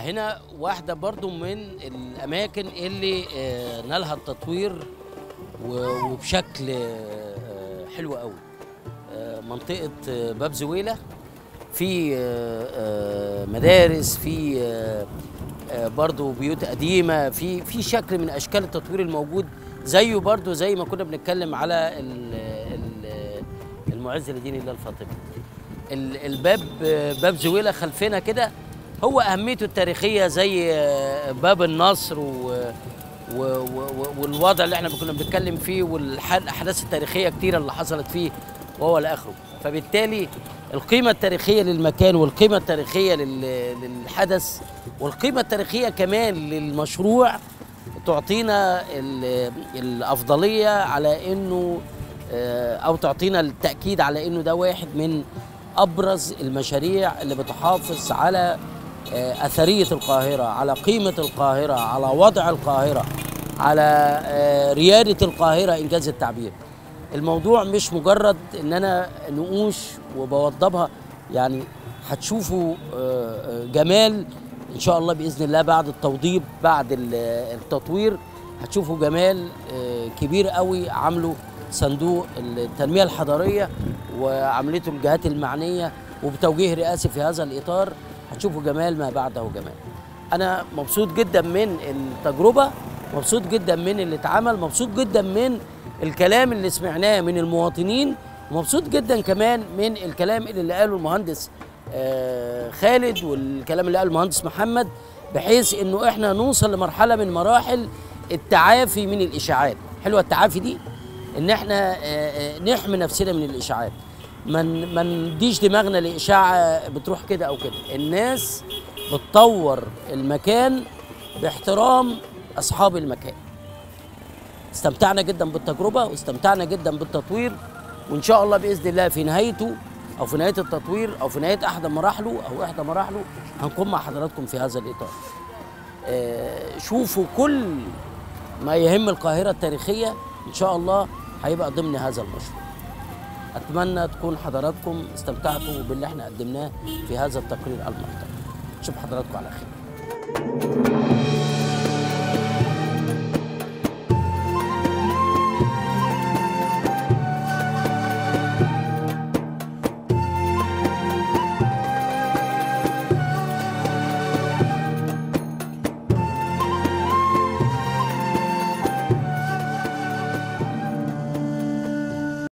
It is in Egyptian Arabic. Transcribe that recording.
هنا واحدة برضو من الأماكن اللي آه، نالها التطوير و- وبشكل آه، حلو قوي آه، منطقة آه، باب زويلة في آه، آه، مدارس في آه، آه، برضو بيوت قديمة في في شكل من أشكال التطوير الموجود زيه برضو زي ما كنا بنتكلم على ال- ال- المعز لدين الله الفاطمي ال- الباب باب زويلة خلفنا كده هو أهميته التاريخية زي آه، باب النصر و و و والوضع اللي احنا كنا بنتكلم فيه والأحداث التاريخية كتيرة اللي حصلت فيه وهو لآخره فبالتالي القيمة التاريخية للمكان والقيمة التاريخية لل- للحدث والقيمة التاريخية كمان للمشروع تعطينا ال- الأفضلية على إنه آه، أو تعطينا التأكيد على إنه ده واحد من أبرز المشاريع اللي بتحافظ على آه، أثرية القاهرة على قيمة القاهرة على وضع القاهرة على آه، ريادة القاهرة إنجاز التعبير الموضوع مش مجرد ان انا نقوش وبوضبها يعني هتشوفوا آه، آه، جمال ان شاء الله باذن الله بعد التوضيب بعد ال- التطوير هتشوفوا جمال آه، كبير قوي عامله صندوق التنميه الحضريه وعملته الجهات المعنيه وبتوجيه رئاسي في هذا الاطار هتشوفوا جمال ما بعده جمال انا مبسوط جدا من التجربه مبسوط جدا من اللي اتعمل مبسوط جدا من الكلام اللي سمعناه من المواطنين مبسوط جدا كمان من الكلام اللي قاله المهندس آه، خالد والكلام اللي قاله المهندس محمد بحيث انه احنا نوصل لمرحله من مراحل التعافي من الاشاعات حلوه التعافي دي ان احنا آه، آه، نحمي نفسنا من الاشاعات ما ن- ما نديش دماغنا لاشاعه بتروح كده او كده الناس بتطور المكان باحترام اصحاب المكان استمتعنا جدا بالتجربه واستمتعنا جدا بالتطوير وان شاء الله باذن الله في نهايته او في نهايه التطوير او في نهايه احد مراحله او احدى مراحله هنكون مع حضراتكم في هذا الاطار آه، شوفوا كل ما يهم القاهره التاريخيه ان شاء الله هيبقى ضمن هذا المشروع اتمنى تكون حضراتكم استمتعتوا باللي احنا قدمناه في هذا التقرير المحترم نشوف حضراتكم على خير